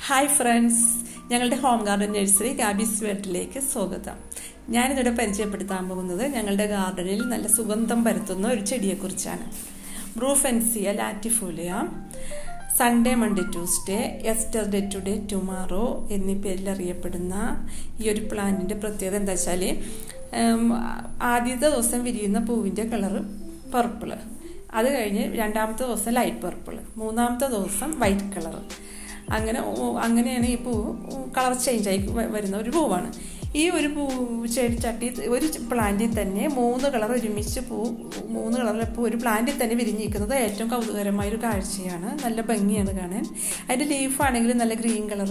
hi friends ഞങ്ങളുടെ home garden nursery ഗാബീസ് വേട്ടിലേക്ക് സ്വാഗതം ഞാനിതിവിടെ പരിചയപ്പെടുത്താൻ പോകുന്നത് ഞങ്ങളുടെ ഗാർഡനിൽ നല്ല സുഗന്ധം പരത്തുന്ന ഒരു ചെടിയെക്കുറിച്ചാണ് brunfelsia latifolia Sunday Monday Tuesday yesterday today tomorrow എന്നീ പേരിൽ അറിയപ്പെടുന്ന ഈ ഒരു പ്ലാന്റിൻ്റെ പ്രത്യേകത എന്താ വെച്ചാൽ ആദ്യത്തെ ദിവസം വിരിയുന്ന പൂവിൻ്റെ കളറ് പർപ്പിള് അത് കഴിഞ്ഞ് രണ്ടാമത്തെ ദിവസം ലൈറ്റ് പർപ്പിൾ മൂന്നാമത്തെ ദിവസം വൈറ്റ് കളർ അങ്ങനെ അങ്ങനെയാണ് ഈ പൂ കളർ ചേഞ്ച് ആയി വരുന്ന ഒരു പൂവാണ് ഈ ഒരു പൂ ചെടി ചട്ടി ഒരു പ്ലാന്റിൽ തന്നെ മൂന്ന് കളർ ഒരുമിച്ച് പൂ മൂന്ന് കളറിലെ പൂ ഒരു പ്ലാന്റിൽ തന്നെ വിരിഞ്ഞിരിക്കുന്നത് ഏറ്റവും കൗതുകരമായ ഒരു കാഴ്ചയാണ് നല്ല ഭംഗിയാണ് കാണാൻ അതിൻ്റെ ലീഫാണെങ്കിൽ നല്ല ഗ്രീൻ കളർ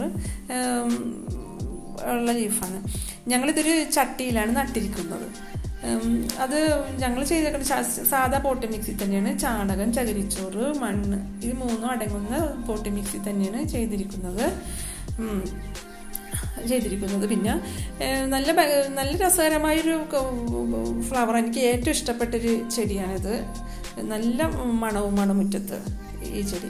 ഉള്ള ലീഫാണ് ഞങ്ങളിതൊരു ചട്ടിയിലാണ് നട്ടിരിക്കുന്നത് അത് ഞങ്ങൾ ചെയ്തേക്കുന്ന സാധാ പോട്ടി മിക്സി തന്നെയാണ് ചാണകം ചകിരിച്ചോറ് മണ്ണ് ഇത് മൂന്നും അടങ്ങുന്ന പോട്ടി മിക്സി തന്നെയാണ് ചെയ്തിരിക്കുന്നത് ചെയ്തിരിക്കുന്നത് പിന്നെ നല്ല നല്ല രസകരമായൊരു ഫ്ലവർ എനിക്ക് ഏറ്റവും ഇഷ്ടപ്പെട്ടൊരു ചെടിയാണിത് നല്ല മണവും മണമുറ്റത്ത് ഈ ചെടി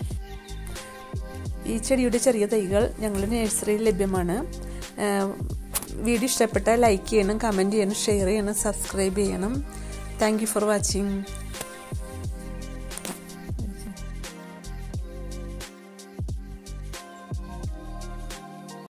ഈ ചെടിയുടെ ചെറിയ തൈകൾ ഞങ്ങളുടെ നഴ്സറിയിൽ ലഭ്യമാണ് വീഡിയോ ഇഷ്ടപ്പെട്ടാൽ ലൈക്ക് ചെയ്യണം കമൻറ്റ് ചെയ്യണം ഷെയർ ചെയ്യണം സബ്സ്ക്രൈബ് ചെയ്യണം താങ്ക് ഫോർ വാച്ചിങ്